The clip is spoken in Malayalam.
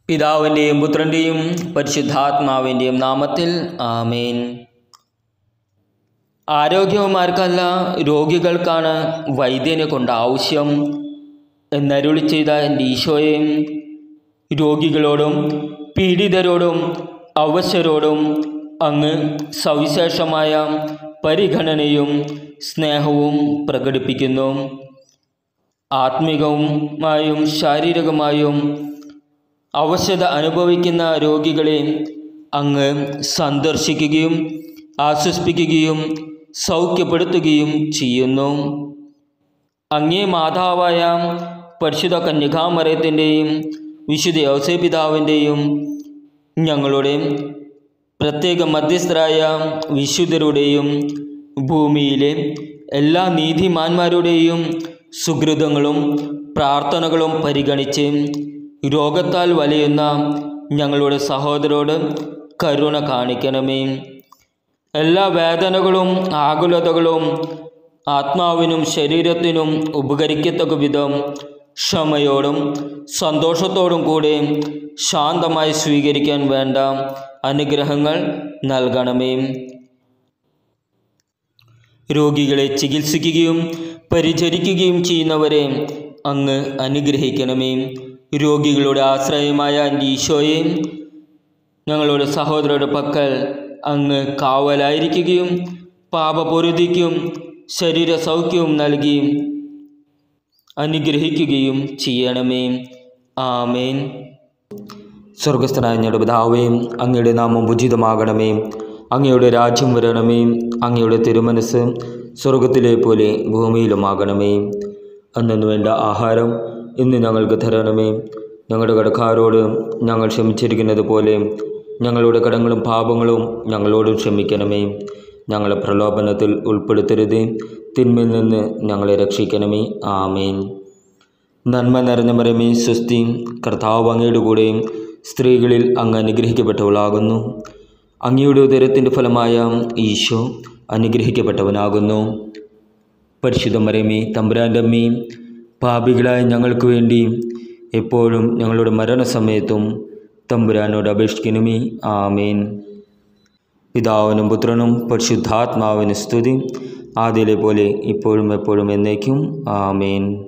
പിതാവിൻ്റെയും പുത്രൻ്റെയും പരിശുദ്ധാത്മാവിൻ്റെയും നാമത്തിൽ ആമേൻ ആരോഗ്യവന്മാർക്കല്ല രോഗികൾക്കാണ് വൈദ്യനെ കൊണ്ട് ആവശ്യം എന്നരുളി ചെയ്ത എൻ്റെ ഈശോയെ രോഗികളോടും പീഡിതരോടും അവശരോടും അങ്ങ് സവിശേഷമായ പരിഗണനയും സ്നേഹവും പ്രകടിപ്പിക്കുന്നു ആത്മികവുമായും ശാരീരികമായും അവശത അനുഭവിക്കുന്ന രോഗികളെ അങ്ങ് സന്ദർശിക്കുകയും ആശ്വസിപ്പിക്കുകയും സൗഖ്യപ്പെടുത്തുകയും ചെയ്യുന്നു അങ്ങേ മാതാവായ പരിശുദ്ധ കന്യകാമറയത്തിൻ്റെയും വിശുദ്ധ ഔസേപിതാവിൻ്റെയും ഞങ്ങളുടെ പ്രത്യേക മധ്യസ്ഥരായ വിശുദ്ധരുടെയും ഭൂമിയിലെ എല്ലാ നീതിമാന്മാരുടെയും സുഹൃതങ്ങളും പ്രാർത്ഥനകളും പരിഗണിച്ച് രോഗത്താൽ വലയുന്ന ഞങ്ങളുടെ സഹോദരോട് കരുണ കാണിക്കണമേ എല്ലാ വേദനകളും ആകുലതകളും ആത്മാവിനും ശരീരത്തിനും ഉപകരിക്കത്തക്ക വിധം ക്ഷമയോടും സന്തോഷത്തോടും കൂടെ ശാന്തമായി സ്വീകരിക്കാൻ വേണ്ട അനുഗ്രഹങ്ങൾ നൽകണമേ രോഗികളെ ചികിത്സിക്കുകയും പരിചരിക്കുകയും ചെയ്യുന്നവരെ അങ്ങ് അനുഗ്രഹിക്കണമേ രോഗികളുടെ ആശ്രയമായ എൻ്റെ ഈശോയെ ഞങ്ങളുടെ സഹോദരരുടെ പക്കൽ അങ്ങ് കാവലായിരിക്കുകയും പാപപൊരുതിക്കും ശരീര സൗഖ്യവും നൽകി അനുഗ്രഹിക്കുകയും ചെയ്യണമേ ആമേൻ സ്വർഗസ്ഥനായ ഞങ്ങളുടെ പിതാവേ അങ്ങയുടെ നാമം ഉചിതമാകണമേ അങ്ങയുടെ രാജ്യം വരണമേ അങ്ങയുടെ തിരുമനസ് സ്വർഗത്തിലെ പോലെ ഭൂമിയിലുമാകണമേ അന്നു വേണ്ട ആഹാരം ഇന്ന് ഞങ്ങൾക്ക് തരണമേ ഞങ്ങളുടെ കടക്കാരോട് ഞങ്ങൾ ക്ഷമിച്ചിരിക്കുന്നത് പോലെ ഞങ്ങളുടെ കടങ്ങളും പാപങ്ങളും ഞങ്ങളോട് ക്ഷമിക്കണമേ ഞങ്ങളെ പ്രലോഭനത്തിൽ ഉൾപ്പെടുത്തരുതേ തിന്മയിൽ നിന്ന് ഞങ്ങളെ രക്ഷിക്കണമേ ആമേൻ നന്മ നിറഞ്ഞ മരമേ സ്വസ്തി കർത്താവ് അങ്ങയുടെ കൂടെ സ്ത്രീകളിൽ അങ്ങ് അനുഗ്രഹിക്കപ്പെട്ടവളാകുന്നു അങ്ങയുടെ ഉദരത്തിൻ്റെ ഫലമായ ഈശോ അനുഗ്രഹിക്കപ്പെട്ടവനാകുന്നു പരിശുദ്ധ മരമേ തമ്പുരാൻ്റെ അമ്മയും പാപികളായ ഞങ്ങൾക്ക് വേണ്ടി എപ്പോഴും ഞങ്ങളുടെ മരണസമയത്തും തമ്പുരാനോട് അപേക്ഷിക്കണമേ ആമേൻ പിതാവിനും പുത്രനും പരിശുദ്ധാത്മാവിന് സ്തുതി ആദ്യയിലെ പോലെ ഇപ്പോഴും എപ്പോഴും എന്നേക്കും ആമേൻ